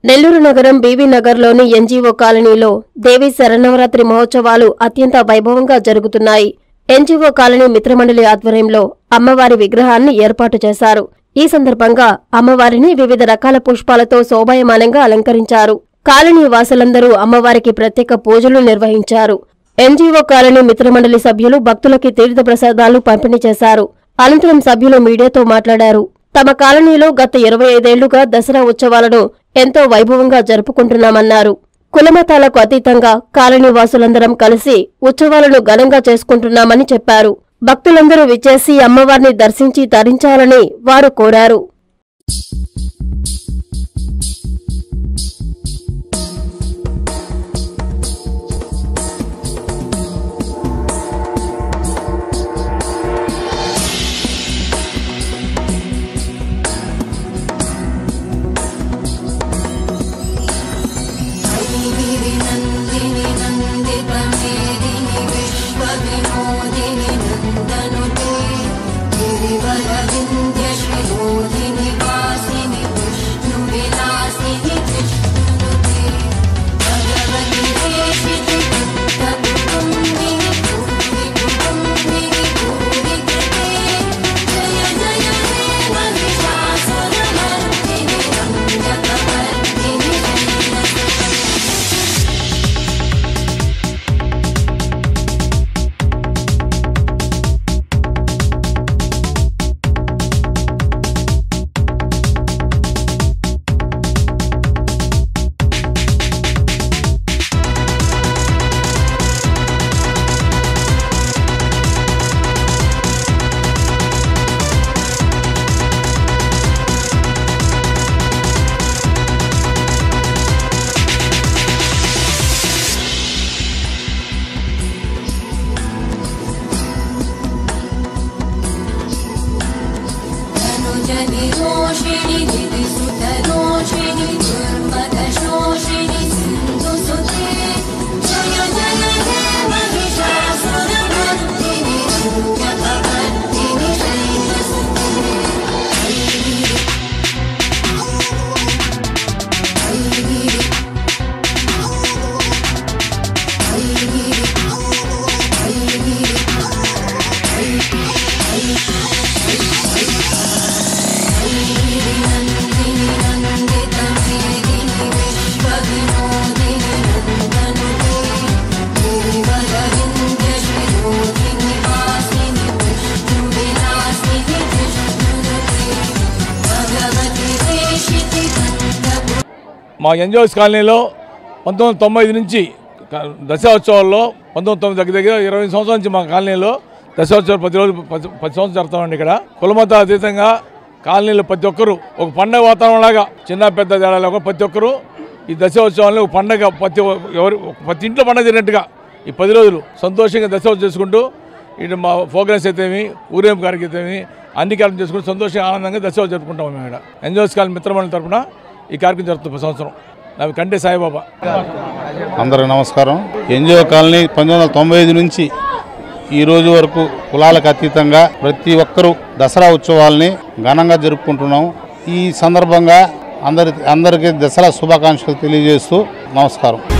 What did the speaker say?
నెల్లూరు నగరం బీవీ నగర్లోని ఎన్జీఓ కాలనీలో దేవి శరన్నవరాత్రి మహోత్సవాలు అత్యంత వైభవంగా జరుగుతున్నాయి ఎన్జీఓ కాలనీ మిత్రమండలి ఆధ్వర్యంలో అమ్మవారి విగ్రహాన్ని ఏర్పాటు చేశారు ఈ సందర్భంగా అమ్మవారిని వివిధ రకాల పుష్పాలతో శోభాయమానంగా అలంకరించారు కాలనీ వాసులందరూ అమ్మవారికి ప్రత్యేక పూజలు నిర్వహించారు ఎన్జీఓ కాలనీ మిత్రమండలి సభ్యులు భక్తులకి తీర్థ ప్రసాదాలు పంపిణీ చేశారు అనంతరం సభ్యులు మీడియాతో మాట్లాడారు తమ కాలనీలో గత ఇరవై ఐదేళ్లుగా దసరా ఉత్సవాలను ఎంతో వైభవంగా జరుపుకుంటున్నామన్నారు కులమతాలకు అతీతంగా కాలనీ వాసులందరం కలిసి ఉత్సవాలను ఘనంగా చేసుకుంటున్నామని చెప్పారు భక్తులందరూ విచ్చేసి అమ్మవారిని దర్శించి తరించాలని వారు కోరారు नन्दिनि नन्दितमेदिनि विश्वविनोदिनि नन्दनुते गिरिवरविन्द्यश्रिरोधिनि वासिनि विष्णुविलासिनि विष्णुनुते भगवति देशिति भक्तकुटुम्बिनि भूरि कुटुम्बिनि भूरि कृते जय जय हे महिषासुरमर्दिनि रम्यकवर्दिनि शैलसुते धनुजनिरोषिणि गिरिसुतरोषिणि दुर्मदशोषिणि सिन्धुसुते जय जय हे महिषासुरमर्दिनि रम्यकवर्दिनि शैलसुते नन्दिनि नन्दितमेदिनि विश्वविनोदिनि नन्दनुते गिरिवरविन्द्यश्रिरोधिनि वासिनि विष्णुविलासिनि विष्णुनुते भगवति देशिति भक्तपुर మా ఎన్జిఓస్ కాలనీలో పంతొమ్మిది వందల తొంభై ఐదు నుంచి క- దశాోత్సవాల్లో పంతొమ్మిది తొమ్మిది దగ్గర దగ్గర ఇరవై సంవత్సరాల నుంచి మా కాలనీలో దశాోత్సవాలు పది రోజులు పది పది సంవత్సరాలు జరుగుతామండి ఇక్కడ కులమత అతీతంగా కాలనీలో ప్రతి ఒక్కరు ఒక పండగ వాతావరణం లాగా చిన్న పెద్ద తేడా లేకుండా ప్రతి ఒక్కరు ఈ దశాోత్సవాలను ఒక పండగ ప్రతి ఒ- ఎవరు ప్రతి ఇంట్లో పండగ జరిగినట్టుగా ఈ పది రోజులు సంతోషంగా దశోత్సవం చేసుకుంటూ ఇటు మా ప్రోగ్రామ్స్ అయితేమి ఊరేంపు కార్యక్రమం అయితేమి అన్ని కార్యక్రమం చేసుకుంటూ సంతోషంగా ఆనందంగా దశోత్సవం జరుపుకుంటాం మేము ఇక్కడ ఎన్జిఓస్ కాలనీ మిత్రమండలి తరపున ఈ కార్యక్రమం జరుగుతుంది ప్రతి సంవత్సరం నా కంటే సాయిబాబా అందరికి నమస్కారం ఎన్జిఓ కాలనీ పంతొమ్మిది వందల తొంభై ఐదు నుంచి ఈ రోజు వరకు కులాలకు అతీతంగా ప్రతి ఒక్కరూ దసరా ఉత్సవాల్ని ఘనంగా జరుపుకుంటున్నాం ఈ సందర్భంగా అందరి అందరికీ దసరా శుభాకాంక్షలు తెలియజేస్తూ నమస్కారం